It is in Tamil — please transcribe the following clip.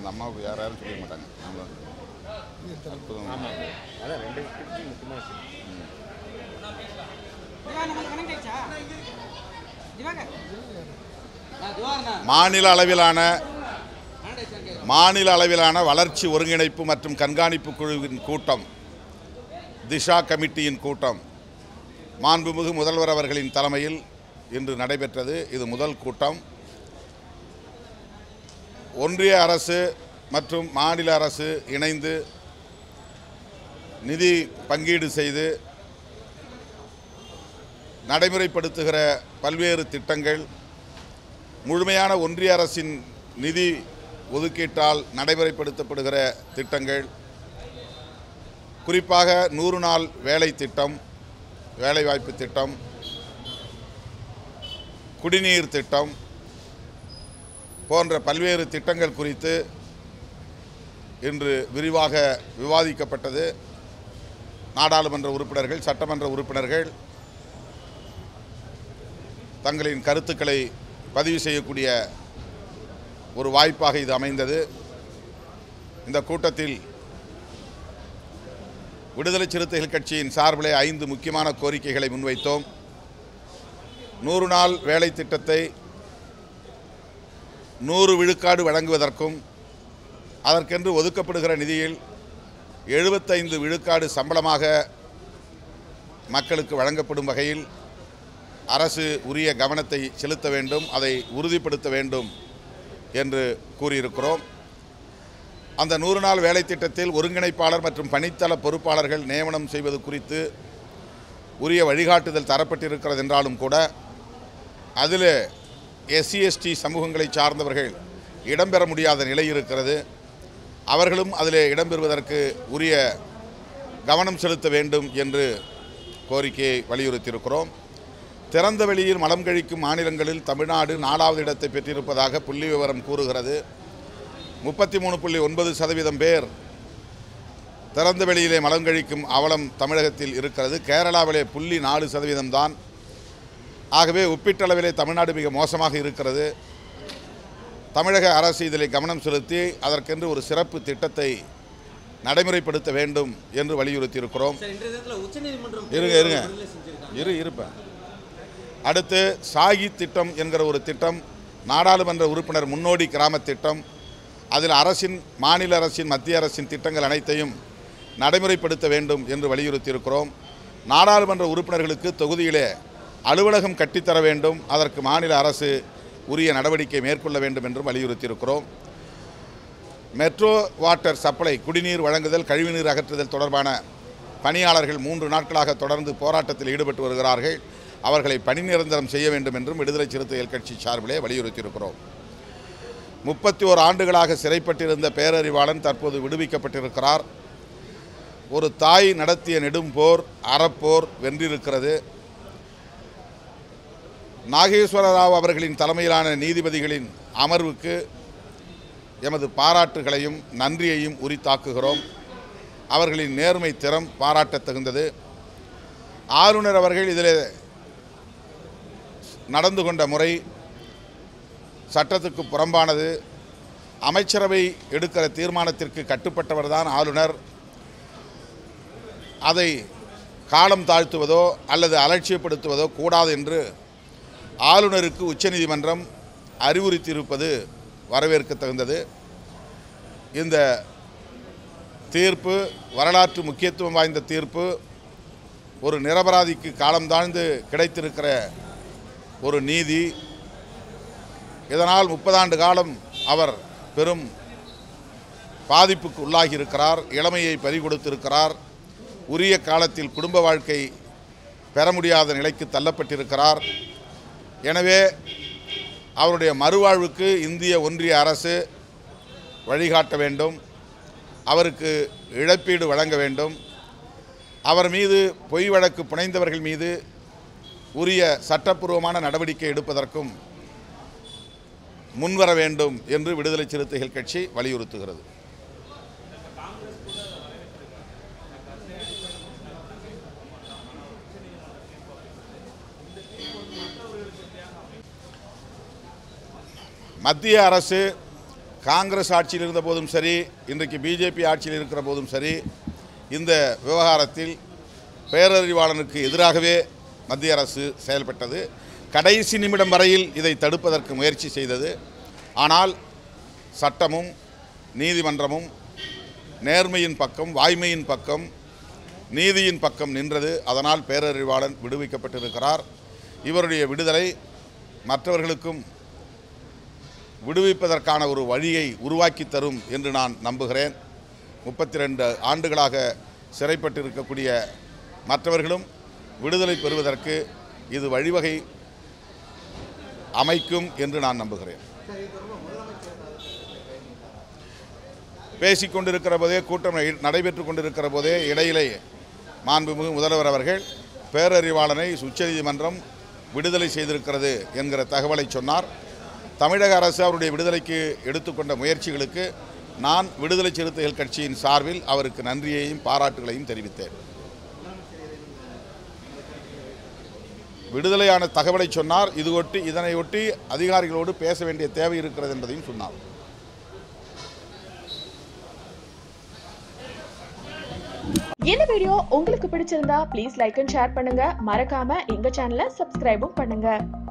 அந்த அம்மாவுக்கு யார் யாரும் சொல்லிக்க மாட்டாங்க அவங்க அற்புதம் அதான் ரெண்டு விஷயம் முக்கியமாக இருக்கு மாநில அளவிலான மாநில அளவிலான வளர்ச்சி ஒருங்கிணைப்பு மற்றும் கண்காணிப்பு குழுவின் கூட்டம் திஷா கமிட்டியின் கூட்டம் மாண்புமிகு முதல்வர் அவர்களின் தலைமையில் இன்று நடைபெற்றது இது முதல் கூட்டம் ஒன்றிய அரசு மற்றும் மாநில அரசு இணைந்து நிதி பங்கீடு செய்து நடைமுறைப்படுத்துகிற பல்வேறு திட்டங்கள் முழுமையான ஒன்றிய அரசின் நிதி ஒதுக்கீட்டால் நடைமுறைப்படுத்தப்படுகிற திட்டங்கள் குறிப்பாக நூறு நாள் வேலை திட்டம் வேலைவாய்ப்பு திட்டம் குடிநீர் திட்டம் போன்ற பல்வேறு திட்டங்கள் குறித்து இன்று விரிவாக விவாதிக்கப்பட்டது நாடாளுமன்ற உறுப்பினர்கள் சட்டமன்ற உறுப்பினர்கள் தங்களின் கருத்துக்களை பதிவு செய்யக்கூடிய ஒரு வாய்ப்பாக இது அமைந்தது இந்த கூட்டத்தில் விடுதலை சிறுத்தைகள் கட்சியின் சார்பிலே ஐந்து முக்கியமான கோரிக்கைகளை முன்வைத்தோம் நூறு நாள் வேலை திட்டத்தை நூறு விழுக்காடு வழங்குவதற்கும் அதற்கென்று ஒதுக்கப்படுகிற நிதியில் எழுபத்தைந்து விழுக்காடு சம்பளமாக மக்களுக்கு வழங்கப்படும் வகையில் அரசு உரிய கவனத்தை செலுத்த வேண்டும் அதை உறுதிப்படுத்த வேண்டும் என்று கூறியிருக்கிறோம் அந்த நூறு நாள் வேலை திட்டத்தில் ஒருங்கிணைப்பாளர் மற்றும் பணித்தள பொறுப்பாளர்கள் நியமனம் செய்வது குறித்து உரிய வழிகாட்டுதல் தரப்பட்டிருக்கிறது என்றாலும் கூட அதில் எஸ்சி எஸ்டி சமூகங்களை சார்ந்தவர்கள் இடம்பெற முடியாத நிலை இருக்கிறது அவர்களும் அதில் இடம்பெறுவதற்கு உரிய கவனம் செலுத்த வேண்டும் என்று கோரிக்கையை வலியுறுத்தியிருக்கிறோம் திறந்த வெளியில் மலம் கழிக்கும் மாநிலங்களில் தமிழ்நாடு நாலாவது இடத்தை பெற்றிருப்பதாக புள்ளி விவரம் கூறுகிறது முப்பத்தி மூணு புள்ளி ஒன்பது சதவீதம் பேர் திறந்த வெளியிலே மலம் கழிக்கும் அவலம் தமிழகத்தில் இருக்கிறது கேரளாவிலே புள்ளி நாலு சதவீதம் தான் ஆகவே ஒப்பீட்டளவிலே தமிழ்நாடு மிக மோசமாக இருக்கிறது தமிழக அரசு இதில் கவனம் செலுத்தி அதற்கென்று ஒரு சிறப்பு திட்டத்தை நடைமுறைப்படுத்த வேண்டும் என்று வலியுறுத்தியிருக்கிறோம் சார் இன்றைய தினத்தில் உச்சநீதிமன்றம் இருங்க, இருங்க. விடுதலை செஞ்சிருக்காங்க. இரு இருப்பேன் அடுத்து சாகி திட்டம் என்கிற ஒரு திட்டம் நாடாளுமன்ற உறுப்பினர் முன்னோடி கிராம திட்டம் அதில் அரசின் மாநில அரசின் மத்திய அரசின் திட்டங்கள் அனைத்தையும் நடைமுறைப்படுத்த வேண்டும் என்று வலியுறுத்தியிருக்கிறோம் நாடாளுமன்ற உறுப்பினர்களுக்கு தொகுதியிலே அலுவலகம் கட்டித்தர வேண்டும் அதற்கு மாநில அரசு உரிய நடவடிக்கை மேற்கொள்ள வேண்டும் என்றும் வலியுறுத்தியிருக்கிறோம் மெட்ரோ வாட்டர் சப்ளை குடிநீர் வழங்குதல் கழிவுநீர் அகற்றுதல் தொடர்பான பணியாளர்கள் மூன்று நாட்களாக தொடர்ந்து போராட்டத்தில் ஈடுபட்டு வருகிறார்கள் அவர்களை பணி நிரந்தரம் செய்ய வேண்டும் என்றும் விடுதலை சிறுத்தைகள் கட்சி சார்பிலே வலியுறுத்தியிருக்கிறோம் முப்பத்தி ஓர் ஆண்டுகளாக சிறைப்பட்டிருந்த பேரறிவாளன் தற்போது விடுவிக்கப்பட்டிருக்கிறார் ஒரு தாய் நடத்திய நெடும் போர் அறப்போர் வென்றிருக்கிறது நாகேஸ்வர ராவ் அவர்களின் தலைமையிலான நீதிபதிகளின் அமர்வுக்கு எமது பாராட்டுகளையும் நன்றியையும் உரித்தாக்குகிறோம் அவர்களின் நேர்மை திறம் பாராட்டத் தகுந்தது ஆளுநர் அவர்கள் இதில் நடந்து கொண்ட முறை சட்டத்துக்கு புறம்பானது அமைச்சரவை எடுக்கிற தீர்மானத்திற்கு கட்டுப்பட்டவர்தான் ஆளுநர் அதை காலம் தாழ்த்துவதோ அல்லது அலட்சியப்படுத்துவதோ கூடாது என்று ஆளுநருக்கு உச்சநீதிமன்றம் அறிவுறுத்தியிருப்பது வரவேற்க தகுந்தது இந்த தீர்ப்பு வரலாற்று முக்கியத்துவம் வாய்ந்த தீர்ப்பு ஒரு நிரபராதிக்கு காலம் தாழ்ந்து கிடைத்திருக்கிற ஒரு நீதி இதனால் முப்பதாண்டு காலம் அவர் பெரும் பாதிப்புக்கு உள்ளாகி இருக்கிறார் இளமையை பறிகொடுத்திருக்கிறார் உரிய காலத்தில் குடும்ப வாழ்க்கை பெற முடியாத நிலைக்கு தள்ளப்பட்டிருக்கிறார் எனவே அவருடைய மறுவாழ்வுக்கு இந்திய ஒன்றிய அரசு வழிகாட்ட வேண்டும் அவருக்கு இழப்பீடு வழங்க வேண்டும் அவர் மீது பொய் வழக்கு புனைந்தவர்கள் மீது உரிய சட்டப்பூர்வமான நடவடிக்கை எடுப்பதற்கும் முன்வர வேண்டும் என்று விடுதலை சிறுத்தைகள் கட்சி வலியுறுத்துகிறது மத்திய அரசு காங்கிரஸ் ஆட்சியில் இருந்த போதும் சரி இன்றைக்கு பிஜேபி ஆட்சியில் இருக்கிற போதும் சரி இந்த விவகாரத்தில் பேரறிவாளனுக்கு எதிராகவே மத்திய அரசு செயல்பட்டது கடைசி நிமிடம் வரையில் இதை தடுப்பதற்கு முயற்சி செய்தது ஆனால் சட்டமும் நீதிமன்றமும் நேர்மையின் பக்கம் வாய்மையின் பக்கம் நீதியின் பக்கம் நின்றது அதனால் பேரறிவாளன் விடுவிக்கப்பட்டிருக்கிறார் இவருடைய விடுதலை மற்றவர்களுக்கும் விடுவிப்பதற்கான ஒரு வழியை உருவாக்கி தரும் என்று நான் நம்புகிறேன் முப்பத்தி ரெண்டு ஆண்டுகளாக சிறைப்பட்டிருக்கக்கூடிய மற்றவர்களும் விடுதலை பெறுவதற்கு இது வழிவகை அமைக்கும் என்று நான் நம்புகிறேன் பேசிக் கொண்டிருக்கிற போதே கூட்டம் நடைபெற்று கொண்டிருக்கிற போதே இடையிலே மாண்புமிகு முதல்வர் அவர்கள் பேரறிவாளனை உச்சநீதிமன்றம் விடுதலை செய்திருக்கிறது என்கிற தகவலை சொன்னார் தமிழக அரசு அவருடைய விடுதலைக்கு எடுத்துக்கொண்ட முயற்சிகளுக்கு நான் விடுதலை சிறுத்தைகள் கட்சியின் சார்பில் அவருக்கு நன்றியையும் பாராட்டுகளையும் தெரிவித்தேன் விடுதலையான தகவலை சொன்னார் இது ஒட்டி இதனை ஒட்டி அதிகாரிகளோடு பேச வேண்டிய தேவை இருக்கிறது என்பதையும் சொன்னார் இந்த வீடியோ உங்களுக்கு பிடிச்சிருந்தா ப்ளீஸ் லைக் அண்ட் ஷேர் பண்ணுங்க மறக்காம எங்க சேனலை சப்ஸ்கிரைபும் பண்ணுங்க